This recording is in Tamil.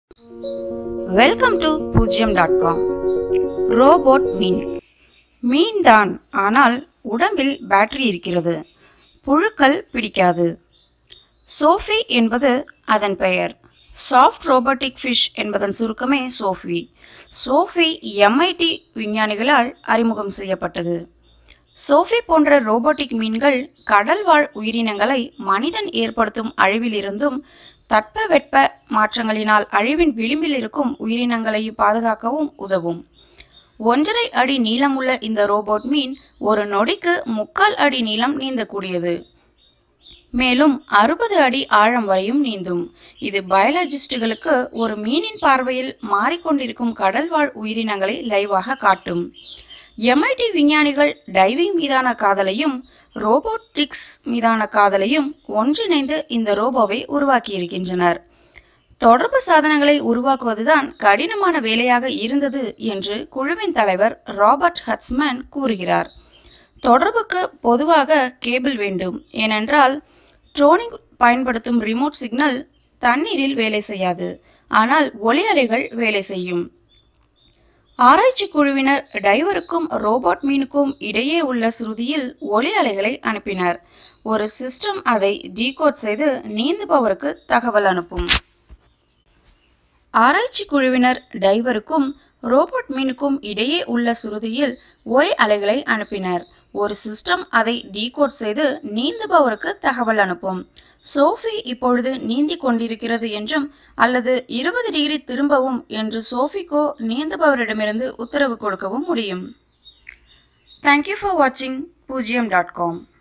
வெல்கம் டு பூஜ்யம் டாட் காம் ரோபோட் மீன் மீன் தான் ஆனால் உடம்பில் பேட்டரி இருக்கிறது புழுக்கள் பிடிக்காது சோஃபி என்பது அதன் பெயர் சாஃப்ட் ரோபோட்டிக் ஃபிஷ் என்பதன் சுருக்கமே சோஃபி சோஃபி எம்ஐடி விஞ்ஞானிகளால் அறிமுகம் செய்யப்பட்டது சோஃபி போன்ற ரோபோட்டிக் மீன்கள் கடல்வாழ் உயிரினங்களை மனிதன் ஏற்படுத்தும் அழிவிலிருந்தும் தட்பவெட்ப மாற்றங்களினால் அழிவின் விளிம்பில் இருக்கும் உயிரினங்களை பாதுகாக்கவும் உதவும் ஒன்றரை அடி நீளமுள்ள இந்த ரோபோட் மீன் ஒரு நொடிக்கு முக்கால் அடி நீளம் நீந்தக்கூடியது மேலும் அறுபது அடி ஆழம் வரையும் நீந்தும் இது பயாலஜிஸ்டுகளுக்கு ஒரு மீனின் பார்வையில் மாறிக்கொண்டிருக்கும் கடல்வாழ் உயிரினங்களை லைவாக காட்டும் எம்ஐடி விஞ்ஞானிகள் டைவிங் மீதான காதலையும் ரோபோட்டிக்ஸ் மீதான காதலையும் ஒன்றிணைந்து இந்த ரோபோவை உருவாக்கியிருக்கின்றனர் தொடர்பு சாதனங்களை உருவாக்குவதுதான் கடினமான வேலையாக இருந்தது என்று குழுவின் தலைவர் ராபர்ட் ஹட்ஸ்மேன் கூறுகிறார் தொடர்புக்கு பொதுவாக கேபிள் வேண்டும் ஏனென்றால் ட்ரோனிங் பயன்படுத்தும் ரிமோட் சிக்னல் தண்ணீரில் வேலை செய்யாது ஆனால் ஒலி அலைகள் வேலை செய்யும் ஆராய்ச்சி குழுவினர் டைவருக்கும் ரோபோட் மீனுக்கும் இடையே உள்ள சுருதியில் ஒலி அலைகளை அனுப்பினர் ஒரு சிஸ்டம் அதை டீகோட் செய்து நீந்துபவருக்கு தகவல் அனுப்பும் ஆராய்ச்சி குழுவினர் டைவருக்கும் ரோபோட் மீனுக்கும் இடையே உள்ள சுருதியில் ஒலி அலைகளை அனுப்பினர் ஒரு சிஸ்டம் அதை டீகோட் செய்து நீந்துபவருக்கு தகவல் அனுப்பும் சோஃபி இப்பொழுது நீந்தி கொண்டிருக்கிறது என்றும் அல்லது இருபது டிகிரி திரும்பவும் என்று சோஃபிக்கோ நீந்துபவரிடமிருந்து உத்தரவு கொடுக்கவும் முடியும் தேங்க்யூ ஃபார் வாட்சிங் பூஜ்ஜியம் டாட் காம்